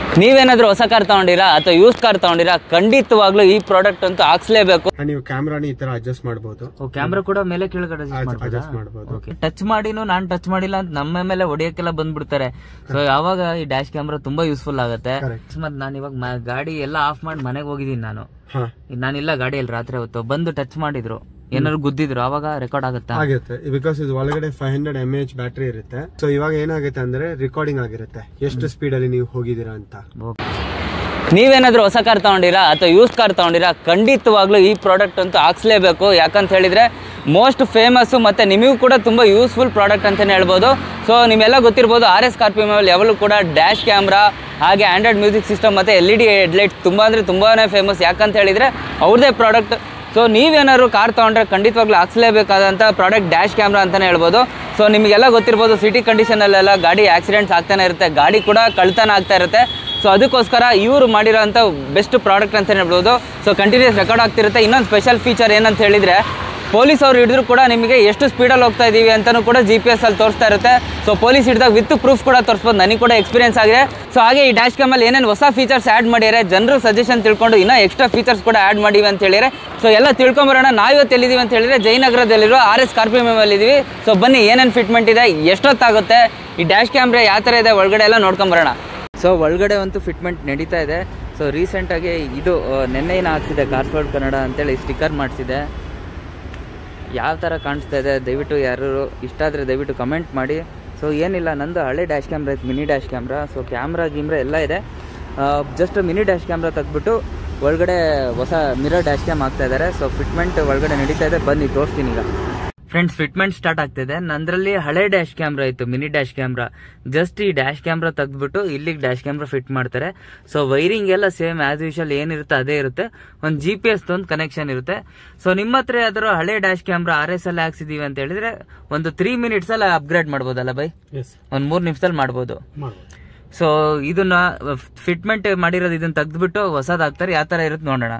ನೀವೇನಾದ್ರೂ ಹೊಸ ಕಾರ್ ತಗೊಂಡಿರಾ ಅಥವಾ ಯೂಸ್ ಕಾರ್ ತಗೊಂಡಿರಾ ಖಂಡಿತವಾಗ್ಲೂ ಈ ಪ್ರಾಡಕ್ಟ್ ಅಂತೂ ಹಾಕ್ಸ್ಲೇಬೇಕು And ನೀವು ಕ್ಯಾಮ್ರಾನ ಈ ತರ ಅಡ್ಜಸ್ಟ್ ಮಾಡಬಹುದು ಕ್ಯಾಮ್ರಾ ಕೂಡ ಮೇಲೆ ಕೆಳಗಡೆ ಅಡ್ಜಸ್ಟ್ ಮಾಡಬಹುದು ಟಚ್ ಮಾಡಿನೂ ನಾನ್ ಟಚ್ ಮಾಡಿಲ್ಲ ಅಂತ ನಮ್ಮ ಮೇಲೆ ಹೊಡಿಯಕ್ಕೆಲ್ಲ ಬಂದ್ಬಿಡ್ತಾರೆ ಸೊ ಯಾವಾಗ ಈ ಡ್ಯಾಶ್ ಕ್ಯಾಮ್ರಾ ತುಂಬಾ ಯೂಸ್ಫುಲ್ ಆಗುತ್ತೆ Correct. ಮತ್ ನಾನು ಇವಾಗ ಮ- ಗಾಡಿ ಎಲ್ಲ ಆಫ್ ಮಾಡಿ ಮನೆಗೆ ಹೋಗಿದ್ದೀನಿ ನಾನು ಹಾ ನಾನಿಲ್ಲ ಗಾಡಿಯಲ್ಲಿ ರಾತ್ರಿ ಹೊತ್ತು ಬಂದು ಟಚ್ ಮಾಡಿದ್ರು ಏನಾದ್ರು ಗುದ್ದಿದ್ರು ಅವಾಗ ರೆಕಾರ್ಡ್ ಆಗುತ್ತಾ ಆಗುತ್ತೆ ಬಿಕಾಸ್ ಇದು ಒಳಗಡೆ five hundred M H battery ಇರುತ್ತೆ ಸೊ ಇವಾಗ ಏನಾಗುತ್ತೆ ಅಂದ್ರೆ ರೆಕಾರ್ಡಿಂಗ್ ಆಗಿರುತ್ತೆ ಎಷ್ಟು ಸ್ಪೀಡ್ ಅಲ್ಲಿ ನೀವು ಹೋಗಿದ್ದೀರಾ ಅಂತ ನೀವೇನಾದ್ರೂ ಹೊಸ ಕಾರ್ ತಗೊಂಡಿರಾ ಅಥವಾ ಯೂಸ್ ಕಾರ್ ತಗೊಂಡಿರಾ ಖಂಡಿತವಾಗ್ಲೂ ಈ ಪ್ರಾಡಕ್ಟ್ ಅಂತೂ ಹಾಕ್ಸ್ಲೇಬೇಕು ಯಾಕಂತ ಹೇಳಿದ್ರೆ ಮೋಸ್ಟ್ ಫೇಮಸ್ಸು ಮತ್ತು ನಿಮಗೂ ಕೂಡ ತುಂಬ ಯೂಸ್ಫುಲ್ ಪ್ರಾಡಕ್ಟ್ ಅಂತಲೇ ಹೇಳ್ಬೋದು ಸೊ ನಿಮ್ಮೆಲ್ಲ ಗೊತ್ತಿರ್ಬೋದು ಆರ್ ಎಸ್ ಕಾರ್ಪಿಮಲ್ಲಿ ಯಾವಾಗಲೂ ಕೂಡ ಡ್ಯಾಶ್ ಕ್ಯಾಮ್ರಾ ಹಾಗೆ ಆ್ಯಂಡ್ರಾಯ್ಡ್ ಮ್ಯೂಸಿಕ್ ಸಿಸ್ಟಮ್ ಮತ್ತು ಎಲ್ ಇ ಡಿ ಹೆಡ್ಲೈಟ್ ತುಂಬ ಅಂದರೆ ತುಂಬಾ ಫೇಮಸ್ ಯಾಕಂತ ಹೇಳಿದರೆ ಅವ್ರದ್ದೇ ಪ್ರಾಡಕ್ಟ್ ಸೊ ನೀವೇನಾದ್ರು ಕಾರ್ ತೊಗೊಂಡ್ರೆ ಖಂಡಿತವಾಗ್ಲೂ ಹಾಕ್ಸ್ಲೇಬೇಕಾದಂಥ ಪ್ರಾಡಕ್ಟ್ ಡ್ಯಾಶ್ ಕ್ಯಾಮ್ರಾ ಅಂತಲೇ ಹೇಳ್ಬೋದು ಸೊ ನಿಮಗೆಲ್ಲ ಗೊತ್ತಿರ್ಬೋದು ಸಿಟಿ ಕಂಡೀಷನಲ್ಲೆಲ್ಲ ಗಾಡಿ ಆಕ್ಸಿಡೆಂಟ್ಸ್ ಆಗ್ತಾನೆ ಇರುತ್ತೆ ಗಾಡಿ ಕೂಡ ಕಳ್ತನ ಆಗ್ತಾ ಇರುತ್ತೆ ಸೊ ಅದಕ್ಕೋಸ್ಕರ ಇವರು ಮಾಡಿರೋಂಥ ಬೆಸ್ಟ್ ಪ್ರಾಡಕ್ಟ್ ಅಂತ ಹೇಳ್ಬೋದು ಸೊ ಕಂಟಿನ್ಯೂಸ್ ರೆಕಾರ್ಡ್ ಆಗ್ತಿರುತ್ತೆ ಇನ್ನೊಂದು ಸ್ಪೆಷಲ್ ಫೀಚರ್ ಏನಂತ ಹೇಳಿದರೆ ಪೊಲೀಸ್ ಅವ್ರು ಹಿಡಿದ್ರು ಕೂಡ ನಿಮಗೆ ಎಷ್ಟು ಸ್ಪೀಡಲ್ಲಿ ಹೋಗ್ತಾ ಇದ್ದೀವಿ ಅಂತಲೂ ಕೂಡ ಜಿ ಪಿ ಎಸ್ ಅಲ್ಲಿ ತೋರಿಸ್ತಾ ಇರುತ್ತೆ ಸೊ ಪೊಲೀಸ್ ಹಿಡಿದಾಗ ವಿತ್ ಪ್ರೂಫ್ ಕೂಡ ತೋರಿಸ್ಬೋದು ನನಗೆ ಕೂಡ ಎಕ್ಸ್ಪೀರಿಯನ್ಸ್ ಆಗಿದೆ ಸೊ ಹಾಗೆ ಈ ಡ್ಯಾಶ್ ಕ್ಯಾಮಲ್ಲಿ ಏನೇನು ಹೊಸ ಫೀಚರ್ಸ್ ಆ್ಯಡ್ ಮಾಡಿದ್ದಾರೆ ಜನರು ಸಜೆಷನ್ ತಿಳ್ಕೊಂಡು ಇನ್ನೂ ಎಕ್ಸ್ಟ್ರಾ ಫೀಚರ್ಸ್ ಕೂಡ ಆ್ಯಡ್ ಮಾಡಿವಿ ಅಂತ ಹೇಳಿದ್ರೆ ಸೊ ಎಲ್ಲ ತಿಳ್ಕೊಂಬರೋಣ ನಾವಿವತ್ತು ಎಲ್ಲಿದ್ದೀವಿ ಅಂತ ಹೇಳಿದ್ರೆ ಜಯನಗರದಲ್ಲಿರೋ ಆರ್ ಎಸ್ ಕಾರ್ಪಿಎಮ್ ಇದ್ದೀವಿ ಸೊ ಬನ್ನಿ ಏನೇನು ಫಿಟ್ಮೆಂಟ್ ಇದೆ ಎಷ್ಟೊತ್ತಾಗುತ್ತೆ ಈ ಡ್ಯಾಶ್ ಕ್ಯಾಮ್ರಾ ಯಾವ ಥರ ಇದೆ ಒಳಗಡೆ ಎಲ್ಲ ನೋಡ್ಕೊಂಬರೋಣ ಸೊ ಒಳಗಡೆ ಅಂತೂ ಫಿಟ್ಮೆಂಟ್ ನಡೀತಾ ಇದೆ ಸೊ ರೀಸೆಂಟಾಗಿ ಇದು ನೆನ್ನೆನ ಹಾಕ್ಸಿದೆ ಕಾರ್ಫೋರ್ಡ್ ಕನ್ನಡ ಅಂತೇಳಿ ಸ್ಟಿಕ್ಕರ್ ಮಾಡಿಸಿದೆ ಯಾವ ಥರ ಕಾಣಿಸ್ತಾ ಇದೆ ದಯವಿಟ್ಟು ಯಾರು ಇಷ್ಟ ಆದರೆ ದಯವಿಟ್ಟು ಕಮೆಂಟ್ ಮಾಡಿ ಸೊ ಏನಿಲ್ಲ ನಂದು ಹಳೆ ಡ್ಯಾಶ್ ಕ್ಯಾಮ್ರಾ ಇತ್ತು mini dash camera so camera ಗಿಮ್ರಾ ಎಲ್ಲ ಇದೆ ಜಸ್ಟ್ ಮಿನಿ ಡ್ಯಾಶ್ ಕ್ಯಾಮ್ರಾ ತೆಗ್ಬಿಟ್ಟು ಒಳಗಡೆ ಹೊಸ ಮಿರರ್ ಡ್ಯಾಶ್ ಕ್ಯಾಮ್ ಆಗ್ತಾ ಇದ್ದಾರೆ ಸೊ ಫಿಟ್ಮೆಂಟ್ ಒಳಗಡೆ ನಡೀತಾ ಇದೆ ಬನ್ನಿ ತೋರಿಸ್ತೀನಿ ಈಗ ಫ್ರೆಂಡ್ಸ್ ಫಿಟ್ಮೆಂಟ್ ಸ್ಟಾರ್ಟ್ ಆಗ್ತಿದೆ ನಂದ್ರಲ್ಲಿ ಹಳೆ ಡ್ಯಾಶ್ ಕ್ಯಾಮ್ರಾ ಇತ್ತು ಮಿನಿ ಡ್ಯಾಶ್ ಕ್ಯಾಮ್ರಾ ಜಸ್ಟ್ ಈ ಡ್ಯಾಶ್ ಕ್ಯಾಮ್ರಾ ತೆಗೆದ್ಬಿಟ್ಟು ಇಲ್ಲಿಗೆ ಡ್ಯಾಶ್ ಕ್ಯಾಮ್ರಾ ಫಿಟ್ ಮಾಡ್ತಾರೆ ಸೊ ವೈರಿಂಗ್ ಎಲ್ಲ ಸೇಮ್ ಆಸ್ ಯೂಶಲ್ ಏನಿರುತ್ತೆ ಅದೇ ಇರುತ್ತೆ ಒಂದು ಜಿ ಪಿ ಎಸ್ ಒಂದು ಕನೆಕ್ಷನ್ ಇರುತ್ತೆ ಸೊ ನಿಮ್ಮ ಹತ್ರ ಯಾವ್ದಾದ್ರು ಹಳೆ ಡ್ಯಾಶ್ ಕ್ಯಾಮ್ರಾ ಆರ್ ಎಸ್ ಅಲ್ಲಿ ಹಾಕ್ಸಿದೀವಿ ಅಂತ ಹೇಳಿದ್ರೆ ಒಂದು ತ್ರೀ ಮಿನಿಟ್ಸ್ ಅಲ್ಲಿ ಅಪ್ಗ್ರೇಡ್ ಮಾಡ್ಬೋದಲ್ಲ ಬೈ ಎಸ್ ಒಂದು ಮೂರು ನಿಮಿಷದಲ್ಲಿ ಮಾಡ್ಬೋದು ಮಾಡ್ಬೋದು ಸೊ ಇದನ್ನ ಫಿಟ್ಮೆಂಟ್ ಮಾಡಿರೋದು ಇದನ್ನ ತೆಗೆದ್ಬಿಟ್ಟು ಹೊಸದಾಗ್ತಾರೆ ಯಾವ ತರ ಇರುತ್ತೆ ನೋಡೋಣ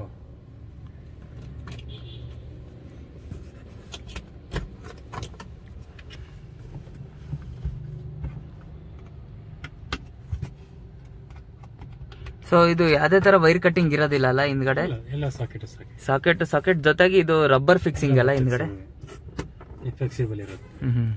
ಸೊ ಇದು ಯಾವ್ದೇ ತರ ವೈರ್ ಕಟ್ಟಿಂಗ್ ಇರೋದಿಲ್ಲ ಅಲ್ಲ ಹಿಂದ್ಗಡೆ ಎಲ್ಲ ಸಾಕೆಟ್ ಸಾಕೆಟ್ ಸಾಕೆಟ್ ಸಾಕೆಟ್ ಜೊತೆಗೆ ಇದು ರಬ್ಬರ್ ಫಿಕ್ಸಿಂಗ್ ಅಲ್ಲ ಹಿಂದ್ಗಡೆ ಫ್ಲೆಕ್ಸಿಬಲ್ ಇರೋದು ಹ್ಮ್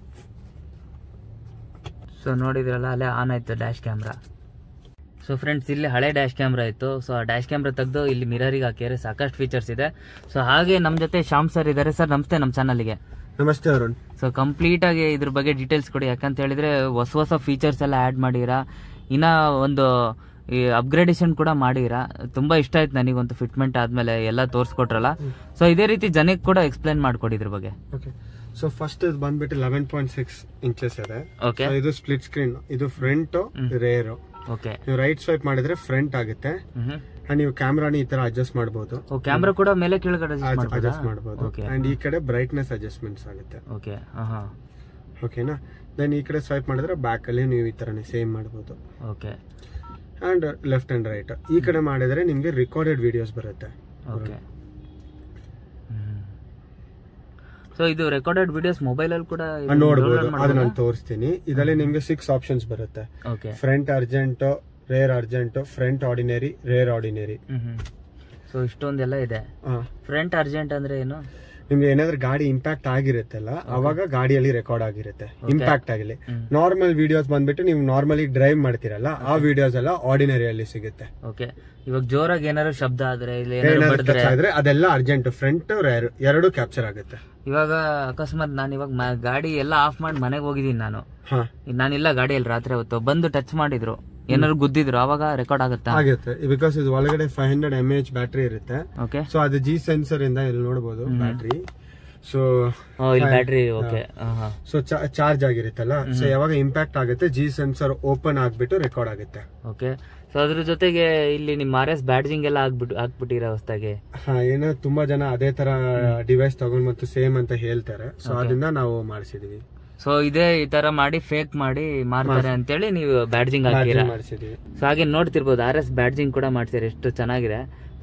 ಸೊ ನೋಡಿದ್ರಲ್ಲ ಅಲ್ಲೇ ಆನ್ ಆಯ್ತು ಡ್ಯಾಶ್ ಕ್ಯಾಮ್ರಾ ಸೊ ಫ್ರೆಂಡ್ಸ್ ಇಲ್ಲಿ ಹಳೆ ಡ್ಯಾಶ್ ಕ್ಯಾಮ್ರಾ ಇತ್ತು ಸೊ ಆ ಡ್ಯಾಶ್ ಕ್ಯಾಮ್ರಾ ತೆಗೆದು ಇಲ್ಲಿ ಮಿರರಿಗೆ ಹಾಕಿದ್ರೆ ಸಾಕಷ್ಟು ಫೀಚರ್ಸ್ ಇದೆ ಸೊ ಹಾಗೆ ನಮ್ಮ ಜೊತೆ ಶ್ಯಾಮ್ ಸರ್ ಇದ್ದಾರೆ ಸರ್ ನಮಸ್ತೆ ನಮ್ಮ ಚಾನಲ್ಗೆ ನಮಸ್ತೆ ಅರುಣ್ ಸೊ ಕಂಪ್ಲೀಟ್ ಆಗಿ ಇದ್ರ ಬಗ್ಗೆ ಡೀಟೇಲ್ಸ್ ಕೊಡಿ ಯಾಕಂತ ಹೇಳಿದ್ರೆ ಹೊಸ ಹೊಸ ಫೀಚರ್ಸ್ ಎಲ್ಲ ಆ್ಯಡ್ ಮಾಡಿರಾ ಇನ್ನ ಒಂದು ಈ ಅಪ್ಗ್ರೇಡೇಷನ್ ಕೂಡ ಮಾಡಿರಾ ತುಂಬಾ ಇಷ್ಟ ಆಯ್ತು ನನಗಂತೂ ಫಿಟ್ಮೆಂಟ್ ಆದ್ಮೇಲೆ ಎಲ್ಲ ತೋರಿಸ್ಕೊಟ್ರಲ್ಲ ಸೊ ಇದೇ ರೀತಿ ಜನಕ್ಕೆ ಕೂಡ ಎಕ್ಸ್ಪ್ಲೈನ್ ಮಾಡ್ಕೊಡಿ ಇದ್ರ ಬಗ್ಗೆ ಓಕೆ ಸೊ ಫಸ್ಟ್ ಇದು ಬಂದ್ಬಿಟ್ಟು ಲೆವೆನ್ ಪಾಯಿಂಟ್ ಸಿಕ್ಸ್ ಇಂಚಸ್ ಇದೆ ಓಕೆ So, ಇದು ಸ್ಪ್ಲಿಟ್ ಸ್ಕ್ರೀನ್ ಇದು ಫ್ರಂಟ್ ರೇರ್ ಓಕೆ ನೀವು ರೈಟ್ ಸ್ವೈಪ್ ಮಾಡಿದ್ರೆ ಫ್ರಂಟ್ ಆಗುತ್ತೆ ಹ್ಮ್ ಅಂಡ್ ನೀವು ಕ್ಯಾಮ್ರಾನ ಈ ತರ ಅಡ್ಜಸ್ಟ್ ಮಾಡಬಹುದು ಓ ಕ್ಯಾಮ್ರಾ ಕೂಡ ಮೇಲೆ ಕೆಳಗಡೆ adjust ಅಡ್ಜಸ್ಟ್ ಮಾಡ್ಬೋದಾ? ಮಾಡಬಹುದು ಓಕೆ ಅಂಡ್ ಈ ಕಡೆ ಬ್ರೈಟ್ನೆಸ್ ಅಡ್ಜಸ್ಟ್ಮೆಂಟ್ಸ್ ಆಗುತ್ತೆ ಓಕೆ ಹಾ ಓಕೆನಾ ದೆನ್ ಈ ಕಡೆ ಸ್ವೈಪ್ ಮಾಡಿದ್ರೆ ಬ್ಯಾಕ್ ಅಲ್ಲಿ ನೀವು ಈ ತರನೇ ಸೇಮ್ ಮಾಡಬಹುದು okay and left and right ಈ ಕಡೆ ಮಾಡಿದ್ರೆ ನಿಮ್ಗೆ ರಿಕಾರ್ಡೆಡ್ ವಿಡಿಯೋಸ್ ಬರುತ್ತೆ ಓಕೆ ಸೊ ಇದು ರೆಕಾರ್ಡೆಡ್ ವಿಡಿಯೋಸ್ ಮೊಬೈಲ್ ಅಲ್ಲಿ ಕೂಡ ಆ, ನೋಡ್ಬೋದು ಅದು ನಾನು ತೋರಿಸ್ತೀನಿ ಇದರಲ್ಲಿ ನಿಮ್ಗೆ ಸಿಕ್ಸ್ ಆಪ್ಷನ್ಸ್ ಬರುತ್ತೆ okay front urgent rear urgent front ordinary rear ordinary so ಇಷ್ಟೊಂದೆಲ್ಲ ಇದೆ ಫ್ರಂಟ್ ಅರ್ಜೆಂಟ್ ಅಂದ್ರೆ ಏನು ನಿಮ್ಗೆ ಏನಾದ್ರೂ ಗಾಡಿ ಇಂಪ್ಯಾಕ್ಟ್ ಆಗಿರುತ್ತಲ್ಲ ಅವಾಗ ಗಾಡಿಯಲ್ಲಿ ರೆಕಾರ್ಡ್ ಆಗಿರುತ್ತೆ ಇಂಪ್ಯಾಕ್ಟ್ ಆಗಲಿ ನಾರ್ಮಲ್ ವಿಡಿಯೋಸ್ ಬಂದ್ಬಿಟ್ಟು ನೀವು ನಾರ್ಮಲಿ ಡ್ರೈವ್ ಮಾಡ್ತೀರಲ್ಲ ಆ ವಿಡಿಯೋಸ್ ಎಲ್ಲ ಆರ್ಡಿನರಿಯಲ್ಲಿ ಸಿಗುತ್ತೆ ಓಕೆ ಇವಾಗ ಜೋರಾಗಿ ಏನಾದ್ರು ಶಬ್ದ ಆದ್ರೆ ಇಲ್ಲಿ ಏನಾದ್ರು ಏನಾದ್ರು ಬಡಿದ್ರೆ touch ಆದ್ರೆ ಅದೆಲ್ಲ ಅರ್ಜೆಂಟ್ ಫ್ರಂಟ್ ರೇರ್ ಎರಡು ಕ್ಯಾಪ್ಚರ್ ಆಗುತ್ತೆ ಇವಾಗ ಅಕಸ್ಮಾತ್ ನಾನು ಇವಾಗ ಮ- ಗಾಡಿ ಎಲ್ಲ ಆಫ್ ಮಾಡಿ ಮನೆಗೆ ಹೋಗಿದ್ದೀನಿ ನಾನು ಹಾ ನಾನಿಲ್ಲ ಗಾಡಿಯಲ್ಲಿ ರಾತ್ರಿ ಹೊತ್ತು ಬಂದು ಟಚ್ ಮಾಡಿದ್ರು ಏನಾದ್ರು ಗುದ್ದಿದ್ರು ಅವಾಗ ರೆಕಾರ್ಡ್ ಆಗುತ್ತಾ ಆಗುತ್ತೆ ಬಿಕಾಸ್ ಇದು ಒಳಗಡೆ five hundred M H battery ಇರುತ್ತೆ ಓಕೆ ಸೊ ಅದು ಜಿ ಸೆನ್ಸರ್ ಇಂದ ಇಲ್ಲಿ ನೋಡಬಹುದು ಬ್ಯಾಟ್ರಿ ಸೊ ಇಲ್ಲಿ ಬ್ಯಾಟ್ರಿ ಓಕೆ ಹಾ ಸೊ ಚಾರ್ಜ್ ಆಗಿರುತ್ತಲ್ಲ ಸೊ ಯಾವಾಗ ಇಂಪ್ಯಾಕ್ಟ್ ಆಗುತ್ತೆ ಜಿ ಸೆನ್ಸರ್ ಓಪನ್ ಆಗ್ಬಿಟ್ಟು ರೆಕಾರ್ಡ್ ಆಗುತ್ತೆ ಓಕೆ ಸೊ ಅದ್ರ ಜೊತೆಗೆ ಇಲ್ಲಿ ನಿಮ್ಮ ಆರ್ ಎಸ್ ಬ್ಯಾಡ್ಜಿಂಗ್ ಎಲ್ಲ ಆಗ್ಬಿಟ್ಟು ಹಾಕ್ಬಿಟ್ಟಿರ ಹೊಸ್ದಾಗಿ ಹಾ ಏನೋ ತುಂಬಾ ಜನ ಅದೇ ತರ ಡಿವೈಸ್ ತಗೊಂಡ್ ಮತ್ತು ಸೇಮ್ ಅಂತ ಹೇಳ್ತಾರೆ ಸೊ ಅದರಿಂದ ನಾವು ಮಾಡಿಸಿದೀವಿ ಸೊ ಇದೇ ಈ ತರ ಮಾಡಿ ಫೇಕ್ ಮಾಡಿ ಮಾರ್ತಾರೆ ಅಂತೇಳಿ ನೀವು ಬ್ಯಾಡ್ಜಿಂಗ್ ಹಾಕಿರ ಮಾಡಿಸಿದೀವಿ ಸೊ ಹಾಗೆ ನೋಡ್ತಿರ್ಬೋದು ಆರ್ ಎಸ್ ಬ್ಯಾಡ್ಜಿಂಗ್ ಕೂಡ ಮಾಡ್ತೀರಿ ಎಷ್ಟು ಚೆನ್ನಾಗಿದೆ ಸೊ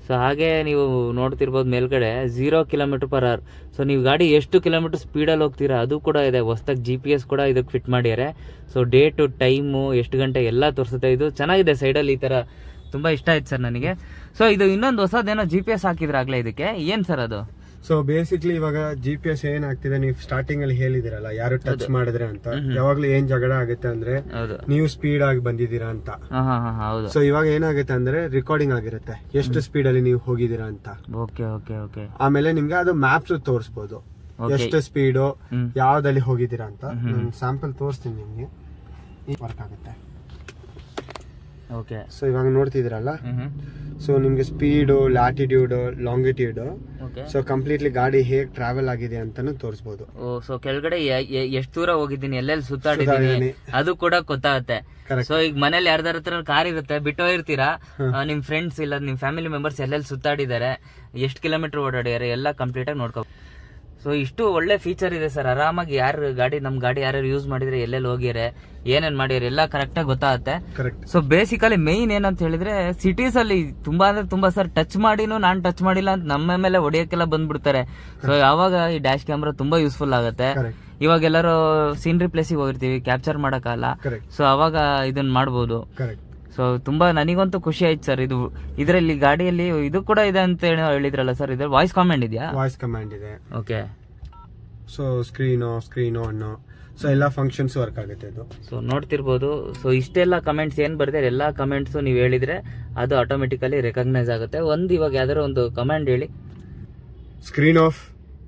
ಸೊ ಹಾಗೆ ನೀವು ನೋಡ್ತಿರ್ಬೋದು ಮೇಲ್ಗಡೆ zero kilometre per hour so ನೀವು ಗಾಡಿ ಎಷ್ಟು ಕಿಲೋಮೀಟರ್ ಸ್ಪೀಡಲ್ಲಿ ಹೋಗ್ತೀರಾ ಅದು ಕೂಡ ಇದೆ ಹೊಸ್ದಾಗಿ ಜಿ ಪಿ ಎಸ್ ಕೂಡ ಇದಕ್ಕೆ ಫಿಟ್ ಮಾಡಿದ್ದಾರೆ ಸೊ ಡೇಟು ಟೈಮು ಎಷ್ಟು ಗಂಟೆ ಎಲ್ಲ ತೋರಿಸುತ್ತೆ ಇದು ಚೆನ್ನಾಗಿದೆ ಸೈಡಲ್ಲಿ ಈ ಥರ ತುಂಬ ಇಷ್ಟ ಆಯ್ತು ಸರ್ ನನಗೆ ಸೊ ಇದು ಇನ್ನೊಂದು ಹೊಸದೇನೋ ಜಿ ಪಿ ಎಸ್ ಹಾಕಿದ್ರಾಗಲೇ ಇದಕ್ಕೆ ಏನು ಸರ್ ಅದು ಸೊ ಬೇಸಿಕ್ಲಿ ಇವಾಗ ಜಿ ಪಿ ಎಸ್ ಏನಾಗ್ತಿದೆ ನೀವು ಸ್ಟಾರ್ಟಿಂಗ್ ಅಲ್ಲಿ ಹೇಳಿದಿರಲ್ಲ ಯಾರು ಟಚ್ ಮಾಡಿದ್ರೆ ಅಂತ ಯಾವಾಗ್ಲೂ ಏನ್ ಜಗಳ ಆಗುತ್ತೆ ಅಂದ್ರೆ ಹೌದು ನೀವು ಸ್ಪೀಡ್ ಆಗಿ ಬಂದಿದ್ದೀರಾ ಅಂತ ಹಾಂ ಹಾಂ ಹಾಂ ಹೌದು ಸೊ ಇವಾಗ ಏನಾಗುತ್ತೆ ಅಂದ್ರೆ ರೆಕಾರ್ಡಿಂಗ್ ಆಗಿರುತ್ತೆ ಎಷ್ಟು ಸ್ಪೀಡ್ ಅಲ್ಲಿ ನೀವು ಹೋಗಿದ್ದೀರಾ ಅಂತ ಓಕೆ ಓಕೆ ಓಕೆ ಆಮೇಲೆ ನಿಮ್ಗೆ ಅದು ಮ್ಯಾಪ್ಸ್ ತೋರಿಸ್ಬೋದು Okay. ಎಷ್ಟು ಸ್ಪೀಡು ಹ್ಮ್. ಯಾವ್ದಲ್ಲಿ ಹೋಗಿದ್ದೀರಾ ಅಂತ ನಾನು ಸ್ಯಾಂಪಲ್ ತೋರಿಸ್ತೀನಿ ನಿಮ್ಗೆ ವರ್ಕ್ ಆಗುತ್ತೆ ಓಕೆ ಸೊ ಇವಾಗ ನೋಡ್ತಿದ್ದೀರಲ್ಲ ಹ್ಞೂ ಸೊ ನಿಮ್ಗೆ speed latitude longitude okay so completely ಗಾಡಿ ಹೇಗ್ ಟ್ರಾವೆಲ್ ಆಗಿದೆ ಅಂತಾನು ತೋರಿಸ್ಬೋದು ಓ ಸೊ ಕೆಳಗಡೆ ಎಷ್ಟು ದೂರ ಹೋಗಿದ್ದೀನಿ ಎಲ್ಲೆಲ್ಲಿ ಸುತ್ತಾಡಿದ್ದೀನಿ ಸುತ್ತಾಡಿದ್ದೀನಿ. ಅದು ಕೂಡ ಗೊತ್ತಾಗುತ್ತೆ Correct. ಸೊ ಈಗ ಮನೇಲಿ ಯಾರ್ದಾರ ಹತ್ರ ಕಾರ್ ಇರುತ್ತೆ ಬಿಟ್ಟು ಹೋಗಿರ್ತೀರಾ ಆ, ನಿಮ್ ಫ್ರೆಂಡ್ಸ್ ಇಲ್ಲ ನಿಮ್ ಫ್ಯಾಮಿಲಿ ಮೆಂಬರ್ಸ್ ಎಲ್ಲೆಲ್ಲಿ ಸುತ್ತಾಡಿದ್ದಾರೆ ಎಷ್ಟು ಕಿಲೋಮೀಟರ್ ಓಡಾಡಿದ್ದಾರೆ ಎಲ್ಲ ಕಂಪ್ಲೀಟ್ ಆಗಿ ನೋಡ್ಕೊ ಸೊ ಇಷ್ಟು ಒಳ್ಳೆ ಫೀಚರ್ ಇದೆ ಸರ್ ಆರಾಮಾಗಿ ಯಾರು ಗಾಡಿ ನಮ್ ಗಾಡಿ ಯಾರು ಯೂಸ್ ಮಾಡಿದ್ರೆ ಎಲ್ಲೆಲ್ಲಿ ಹೋಗಿದ್ದಾರೆ ಏನೇನ್ ಮಾಡಿದ್ದಾರೆ ಎಲ್ಲ ಕರೆಕ್ಟ್ ಆಗಿ ಗೊತ್ತಾಗುತ್ತೆ ಕರೆಕ್ಟ್ ಸೊ ಬೇಸಿಕಲಿ ಮೇಯ್ನ್ ಏನಂತ ಹೇಳಿದ್ರೆ ಸಿಟೀಸ್ ಅಲ್ಲಿ ತುಂಬಾ ಅಂದ್ರೆ ತುಂಬಾ ಸರ್ ಟಚ್ ಮಾಡಿನೂ ನಾನ್ ಟಚ್ ಮಾಡಿಲ್ಲ ಅಂತ ನಮ್ಮ ಮೇಲೆ ಹೊಡಿಯಕ್ಕೆಲ್ಲ ಬಂದ್ಬಿಡ್ತಾರೆ ಸೊ ಯಾವಾಗ ಈ ಡ್ಯಾಶ್ ಕ್ಯಾಮ್ರಾ ತುಂಬಾ ಯೂಸ್ಫುಲ್ ಆಗುತ್ತೆ ಕರೆಕ್ಟ್ ಇವಾಗ ಎಲ್ಲರೂ ಸೀನ್ರಿ ಪ್ಲೇಸಿಗೆ ಹೋಗಿರ್ತೀವಿ ಕ್ಯಾಪ್ಚರ್ ಮಾಡಕ್ಕಾಗಲ್ಲ ಕರೆಕ್ಟ್ ಸೊ ಅವಾಗ ಇದನ್ನ ಮಾಡ್ಬೋದು ಕರೆಕ್ಟ್ ಸೊ ತುಂಬಾ ನನಗಂತೂ ಖುಷಿ ಆಯ್ತು ಸರ್ ಇದು ಇದರಲ್ಲಿ ಗಾಡಿಯಲ್ಲಿ ಇದು ಕೂಡ ಇದೆ ಅಂತ ಏನೋ ಹೇಳಿದ್ರಲ್ಲ ಸರ್ ಇದ್ರ ವಾಯ್ಸ್ ಕಾಮೆಂಟ್ ಇದೆಯಾ ವಾಯ್ಸ್ ಕಮಾಂಡ್ ಇದೆ okay so screen off screen on so ಎಲ್ಲ ಫಂಕ್ಷನ್ಸ್ ವರ್ಕ್ ಆಗುತ್ತೆ ಇದು ಸೊ ನೋಡ್ತಿರ್ಬೋದು ಸೊ ಇಷ್ಟೆಲ್ಲ ಕಮೆಂಟ್ಸ್ ಏನ್ ಬರ್ತಾರೆ ಎಲ್ಲಾ ಕಮೆಂಟ್ಸ್ ನೀವು ಹೇಳಿದ್ರೆ ಅದು ಆಟೋಮೆಟಿಕಲಿ ರೆಕಗ್ನೈಸ್ ಆಗುತ್ತೆ ಒಂದು ಇವಾಗ ಯಾವ್ದಾರ ಒಂದು ಕಮೆಂಟ್ ಹೇಳಿ ಸ್ಕ್ರೀನ್ ಆಫ್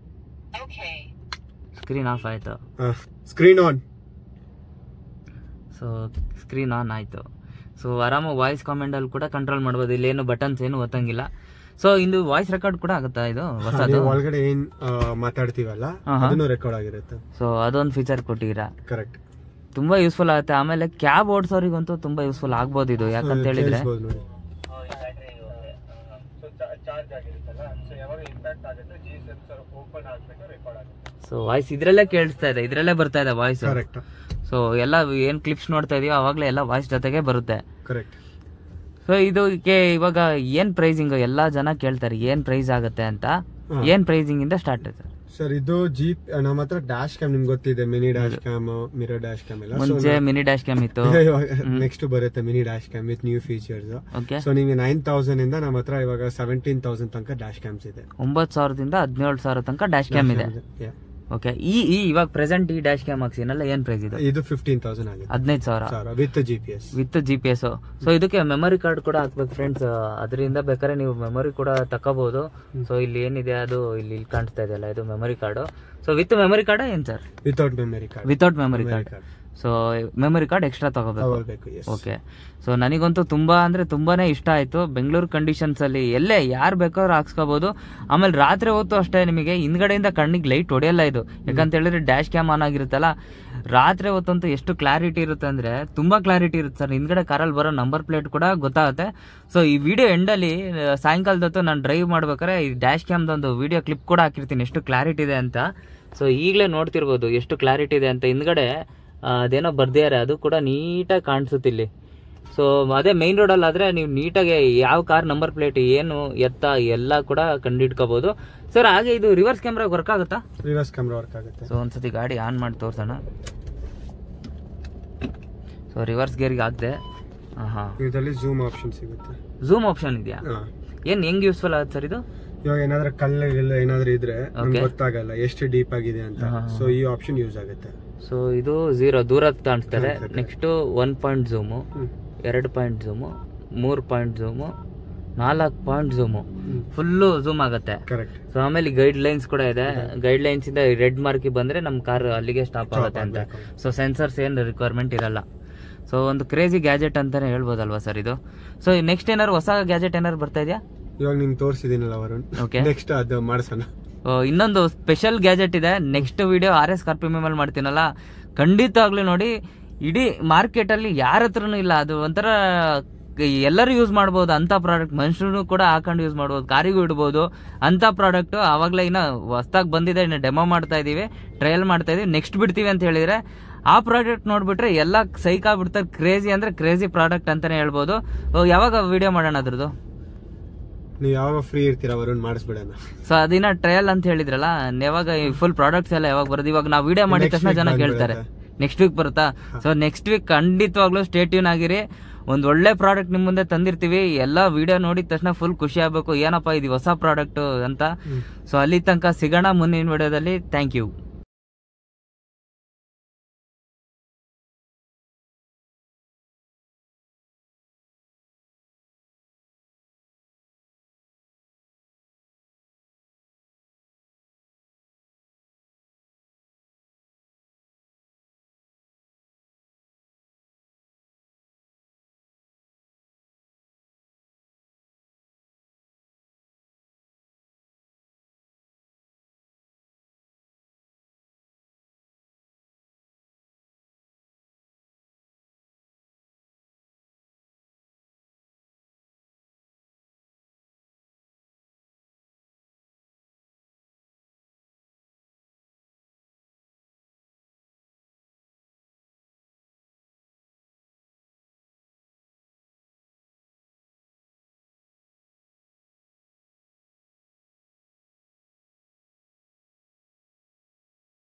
ಸ್ಕ್ರೀನ್ ಆಫ್ ಆಯ್ತು screen on so screen on ಆಯ್ತು ಸೊ ಆರಾಮಾಗಿ ವಾಯ್ಸ್ ಕಾಮೆಂಟಲ್ಲಿ ಕೂಡ ಕಂಟ್ರೋಲ್ ಮಾಡ್ಬೋದು ಇಲ್ಲೇನು ಬಟನ್ಸ್ ಏನು ಒತ್ತಂಗಿಲ್ಲ ಸೊ ಇಂದು ವಾಯ್ಸ್ ರೆಕಾರ್ಡ್ ಕೂಡ ಆಗುತ್ತಾ ಇದು ಹೊಸದು ಒಳಗಡೆ ಏನ್ ಆ, ಮಾತಾಡ್ತೀವಲ್ಲ ಆಹಾ. ಅದನ್ನು ರೆಕಾರ್ಡ್ ಆಗಿರುತ್ತೆ ಸೊ ಅದೊಂದು ಫೀಚರ್ ಕೊಟ್ಟಿದ್ದೀರಾ ಕರೆಕ್ಟ್ ತುಂಬಾ ಯೂಸ್ಫುಲ್ ಆಗುತ್ತೆ ಆಮೇಲೆ ಕ್ಯಾಬ್ ಓಡಿಸೋರಿಗಂತೂ ತುಂಬಾ ಯೂಸ್ಫುಲ್ ಆಗ್ಬೋದು ಇದು ಯಾಕಂತ ಹೇಳಿದ್ರೆ ನೋಡಿ ಸೊ ವಾಯ್ಸ್ ಇದ್ರಲ್ಲೇ ಕೇಳಿಸ್ತಾ ಇದೆ ಇದ್ರಲ್ಲೇ ಬರ್ತಾ ಇದೆ ವಾಯ್ಸ್ ಕರೆಕ್ಟ್ ಸೊ ಎಲ್ಲ ಏನ್ ಕ್ಲಿಪ್ಸ್ ನೋಡ್ತಾ ಇದೀವೋ ಅವಾಗಲೇ ಎಲ್ಲ ವಾಯ್ಸ್ ಜೊತೆಗೆ ಬರುತ್ತೆ ಕರೆಕ್ಟ್ ಸೊ ಇದಕ್ಕೆ ಇವಾಗ ಏನ್ ಪ್ರೈಸಿಂಗ್ ಎಲ್ಲಾ ಜನ ಕೇಳ್ತಾರೆ ಏನ್ ಪ್ರೈಸ್ ಆಗುತ್ತೆ ಅಂತ ಹಾ. ಏನ್ ಪ್ರೈಸಿಂಗ್ ಇಂದ ಸ್ಟಾರ್ಟ್ ಆಯ್ತು ಸರ್ ಇದು ಜೀಪ್ ನಮ್ಮ ಹತ್ರ ಡ್ಯಾಶ್ ಕ್ಯಾಮ್ ನಿಮ್ಗೆ ಗೊತ್ತಿದೆ mini dash cam mirror dash cam ಎಲ್ಲ So, ಮುಂಚೆ ಮಿನಿ ಡ್ಯಾಶ್ ಕ್ಯಾಮ್ ಇತ್ತು ನೆಕ್ಸ್ಟ್ ಬರುತ್ತೆ mini dash cam with new features okay so ನಿಮ್ಗೆ ನೈನ್ ತೌಸಂಡ್ ಇಂದ ನಮ್ಮ ಹತ್ರ ಇವಾಗ ಸೆವೆಂಟೀನ್ ತೌಸಂಡ್ ತನಕ ಡ್ಯಾಶ್ ಕ್ಯಾಮ್ಸ್ ಇದೆ ಒಂಬತ್ತು ಸಾವಿರದಿಂದ ಹದಿನೇಳು ಸಾವಿರ ತನಕ ಡ್ಯಾಶ್ ಕ್ಯಾಮ್ ಇದೆ Yeah. ಓಕೆ ಈ ಈ ಇವಾಗ ಪ್ರೆಸೆಂಟ್ ಈ ಡ್ಯಾಶ್ ಕ್ಯಾಮ್ ಹಾಕ್ಸಿನಲ್ಲ ಏನ್ ಪ್ರೈಸ್ ಇದೆ ಇದು ಫಿಫ್ಟೀನ್ ತೌಸಂಡ್ ಆಗಿದೆ ಹದಿನೈದು ಸಾವಿರ sir with G P S with G P S so ಇದಕ್ಕೆ ಮೆಮೊರಿ ಕಾರ್ಡ್ ಕೂಡ ಹಾಕ್ಬೇಕು ಫ್ರೆಂಡ್ಸ್ ಅದರಿಂದ ಬೇಕಾದ್ರೆ ನೀವು ಮೆಮೊರಿ ಕೂಡ ತಕೋಬಹುದು ಸೊ ಇಲ್ಲಿ ಏನಿದೆ ಅದು ಇಲ್ಲಿ ಇಲ್ಲಿ ಕಾಣಿಸ್ತಾ ಇದೆಯಲ್ಲ ಇದು memory card so with memory card ಏನ್ sir without memory card without memory card so memory card extra ತಗೋಬೇಕು ತಗೊಳ್ಬೇಕು ಎಸ್ ಓಕೆ ಸೊ ನನಗಂತೂ ತುಂಬಾ ಅಂದ್ರೆ ತುಂಬಾನೇ ಇಷ್ಟ ಆಯ್ತು ಬೆಂಗಳೂರು ಕಂಡೀಷನ್ಸ್ ಅಲ್ಲಿ ಎಲ್ಲೇ ಯಾರು ಬೇಕಾದ್ರೂ ಹಾಕ್ಸ್ಕೋಬಹುದು ಆಮೇಲೆ ರಾತ್ರಿ ಹೊತ್ತು ಅಷ್ಟೇ ನಿಮಗೆ ಹಿಂದ್ಗಡೆಯಿಂದ ಕಣ್ಣಿಗೆ ಲೈಟ್ ಹೊಡೆಯಲ್ಲ ಇದು ಯಾಕಂತ ಹೇಳಿದ್ರೆ ಡ್ಯಾಶ್ ಕ್ಯಾಮ್ ಆನ್ ಆಗಿರುತ್ತಲ್ಲ ರಾತ್ರಿ ಹೊತ್ತಂತೂ ಎಷ್ಟು ಕ್ಲಾರಿಟಿ ಇರುತ್ತೆ ಅಂದ್ರೆ ತುಂಬಾ ಕ್ಲಾರಿಟಿ ಇರುತ್ತೆ ಸರ್ ಹಿಂದ್ಗಡೆ ಕಾರಲ್ಲಿ ಬರೋ ನಂಬರ್ ಪ್ಲೇಟ್ ಕೂಡ ಗೊತ್ತಾಗುತ್ತೆ ಸೊ ಈ ವಿಡಿಯೋ ಎಂಡಲ್ಲಿ ಸಾಯಂಕಾಲದ ಹೊತ್ತು ನಾನು ಡ್ರೈವ್ ಮಾಡ್ಬೇಕಾದ್ರೆ ಈ ಡ್ಯಾಶ್ ಕ್ಯಾಮ್ದೊಂದು ವಿಡಿಯೋ ಕ್ಲಿಪ್ ಕೂಡ ಹಾಕಿರ್ತೀನಿ ಎಷ್ಟು ಕ್ಲಾರಿಟಿ ಇದೆ ಅಂತ ಸೊ ಈಗಲೇ ನೋಡ್ತಿರ್ಬೋದು ಎಷ್ಟು ಕ್ಲಾರಿಟಿ ಇದೆ ಅಂತ ಹಿಂದ್ಗಡೆ ಆ, ಅದೇನೋ ಬರ್ದಿದ್ದಾರೆ ಅದು ಕೂಡ ನೀಟಾಗಿ ಕಾಣಿಸುತ್ತೆ ಇಲ್ಲಿ ಸೊ ಅದೇ ಮೈನ್ ರೋಡಲ್ಲಿ ಆದ್ರೆ ನೀವು ನೀಟಾಗಿ ಯಾವ ಕಾರ್ ನಂಬರ್ ಪ್ಲೇಟ್ ಏನು ಎತ್ತ ಎಲ್ಲ ಕೂಡ ಕಂಡಿಡ್ಕೋಬಹುದು ಸರ್ ಹಾಗೆ ಇದು ರಿವರ್ಸ್ ಕ್ಯಾಮ್ರಾ ವರ್ಕ್ ಆಗುತ್ತಾ ರಿವರ್ಸ್ ಕ್ಯಾಮ್ರಾ ವರ್ಕ್ ಆಗುತ್ತೆ ಸೊ ಒಂದ್ಸತಿ ಗಾಡಿ ಆನ್ ಮಾಡಿ ತೋರ್ಸೋಣ ಸೊ ರಿವರ್ಸ್ ಗೇರ್ಗೆ ಹಾಕ್ದೆ ಹಾಂ ಇದರಲ್ಲಿ ಝೂಮ್ ಆಪ್ಷನ್ ಸಿಗುತ್ತೆ ಝೂಮ್ ಆಪ್ಷನ್ ಇದೆಯಾ ಹಾ. ಏನ್ ಹೆಂಗ್ ಯೂಸ್ಫುಲ್ ಆಗುತ್ತೆ ಸರ್ ಇದು ಇವಾಗ ಏನಾದ್ರೂ ಕಲ್ಲು ಗಿಲ್ಲು ಏನಾದ್ರೂ ಇದ್ರೆ ನಮ್ಗೆ Okay. ಗೊತ್ತಾಗಲ್ಲ ಎಷ್ಟು ಡೀಪ್ ಆಗಿದೆ ಅಂತ ಹಾ, ಹಾ, ಸೊ ಈ ಆಪ್ಷನ್ ಯೂಸ್ ಆಗುತ್ತೆ ಸೊ ಇದು ಝೀರೋ ದೂರ ಕಾಣಿಸ್ತಾರೆ ಕಾಣಿಸುತ್ತೆ. Next one point zoom hmm. ಎರಡು ಪಾಯಿಂಟ್ ಝೂಮು ಮೂರು ಪಾಯಿಂಟ್ ಝೂಮು ನಾಲ್ಕು point zoom hmm. Full zoom ಆಗುತ್ತೆ ಕರೆಕ್ಟ್ ಸೊ ಆಮೇಲೆ ಗೈಡ್ ಲೈನ್ಸ್ ಕೂಡ ಇದೆ ಗೈಡ್ ಲೈನ್ಸ್ ಇಂದ ರೆಡ್ ಮಾರ್ಕ್ ಬಂದ್ರೆ ನಮ್ ಕಾರ್ ಅಲ್ಲಿಗೆ ಸ್ಟಾಪ್ Stop ಆಗುತ್ತೆ ಅಂತ ಆಗ್ಬೇಕು. ಸೊ ಸೆನ್ಸರ್ಸ್ ಏನ್ ರಿಕ್ವೈರ್ಮೆಂಟ್ ಇರಲ್ಲ ಸೊ ಒಂದು ಕ್ರೇಜಿ ಗ್ಯಾಜೆಟ್ ಅಂತಾನೆ ಹೇಳ್ಬೋದಲ್ವಾ ಸರ್ ಇದು ಸೊ ನೆಕ್ಸ್ಟ್ ಏನಾದ್ರು ಹೊಸ ಗ್ಯಾಜೆಟ್ ಏನಾದ್ರು ಬರ್ತಾ ಇದೆಯಾ ಇವಾಗ ನಿಮ್ಗೆ ತೋರಿಸಿದೀನಲ್ಲ ವರುಣ್ Okay. ನೆಕ್ಸ್ಟ್ ಅದು ಮಾಡ್ಸೋಣ ಆ, ಇನ್ನೊಂದು ಸ್ಪೆಷಲ್ ಗ್ಯಾಜೆಟ್ ಇದೆ ನೆಕ್ಸ್ಟ್ ವಿಡಿಯೋ ಆರ್ ಎಸ್ ಕಾರ್ಪಿ ಮೇಲೆ ಮಾಡ್ತೀನಲ್ಲ ಖಂಡಿತವಾಗ್ಲೂ ನೋಡಿ ಇಡೀ ಮಾರ್ಕೆಟ್ ಅಲ್ಲಿ ಯಾರ ಹತ್ರನೂ ಇಲ್ಲ ಅದು ಒಂಥರ ಎಲ್ಲರೂ ಯೂಸ್ ಮಾಡ್ಬೋದು ಅಂತ ಪ್ರಾಡಕ್ಟ್ ಮನುಷ್ಯರು ಕೂಡ ಹಾಕೊಂಡು ಯೂಸ್ ಮಾಡ್ಬೋದು ಕಾರಿಗೂ ಇಡ್ಬೋದು ಅಂತ ಪ್ರಾಡಕ್ಟ್ ಆವಾಗಲೇ ಇನ್ನ ಹೊಸ್ದಾಗಿ ಬಂದಿದೆ ಇನ್ನು ಡೆಮೋ ಮಾಡ್ತಾ ಇದೀವಿ ಟ್ರಯಲ್ ಮಾಡ್ತಾ ಇದೀವಿ ನೆಕ್ಸ್ಟ್ ಬಿಡ್ತೀವಿ ಅಂತ ಹೇಳಿದ್ರೆ ಆ ಪ್ರಾಡಕ್ಟ್ ನೋಡ್ಬಿಟ್ರೆ ಎಲ್ಲ ಸೈಕ್ ಆಗ್ಬಿಡ್ತಾರೆ ಕ್ರೇಜಿ ಅಂದ್ರೆ ಕ್ರೇಜಿ ಪ್ರಾಡಕ್ಟ್ ಅಂತಾನೆ ಹೇಳ್ಬೋದು ಓ, ಯಾವಾಗ ವಿಡಿಯೋ ಮಾಡೋಣ ಅದ್ರದ್ದು ನೀವು ಯಾವಾಗ ಫ್ರೀ ಇರ್ತೀರಾ ವರುಣ್ ಮಾಡಿಸ್ಬಿಡೋಣ ಸೊ ಅದಿನ ಟ್ರಯಲ್ ಅಂತ ಹೇಳಿದ್ರಲ್ಲ ಯಾವಾಗ ಫುಲ್ ಪ್ರಾಡಕ್ಟ್ಸ್ ಎಲ್ಲ ಯಾವಾಗ ಬರೋದು ಇವಾಗ ನಾವು ವಿಡಿಯೋ ಮಾಡಿದ Next ತಕ್ಷಣ week ಜನ ಬಂದ್ಬಿಡುತ್ತೆ. ಕೇಳ್ತಾರೆ ನೆಕ್ಸ್ಟ್ ವೀಕ್ ಬರುತ್ತಾ ಸೊ ನೆಕ್ಸ್ಟ್ ವೀಕ್ ಖಂಡಿತವಾಗ್ಲೂ ಸ್ಟೇಟ್ಯೂನ್ ಆಗಿರಿ ಒಂದು ಒಳ್ಳೆ ಪ್ರಾಡಕ್ಟ್ ನಿಮ್ ಮುಂದೆ ತಂದಿರ್ತೀವಿ ಎಲ್ಲ ವಿಡಿಯೋ ನೋಡಿದ ತಕ್ಷಣ ಫುಲ್ ಖುಷಿ ಆಗ್ಬೇಕು ಏನಪ್ಪ ಇದು ಹೊಸ ಪ್ರಾಡಕ್ಟ್ ಅಂತ ಸೊ ಅಲ್ಲಿ ತನಕ ಸಿಗೋಣ ಮುಂದಿನ ವಿಡಿಯೋದಲ್ಲಿ ಥ್ಯಾಂಕ್ ಯು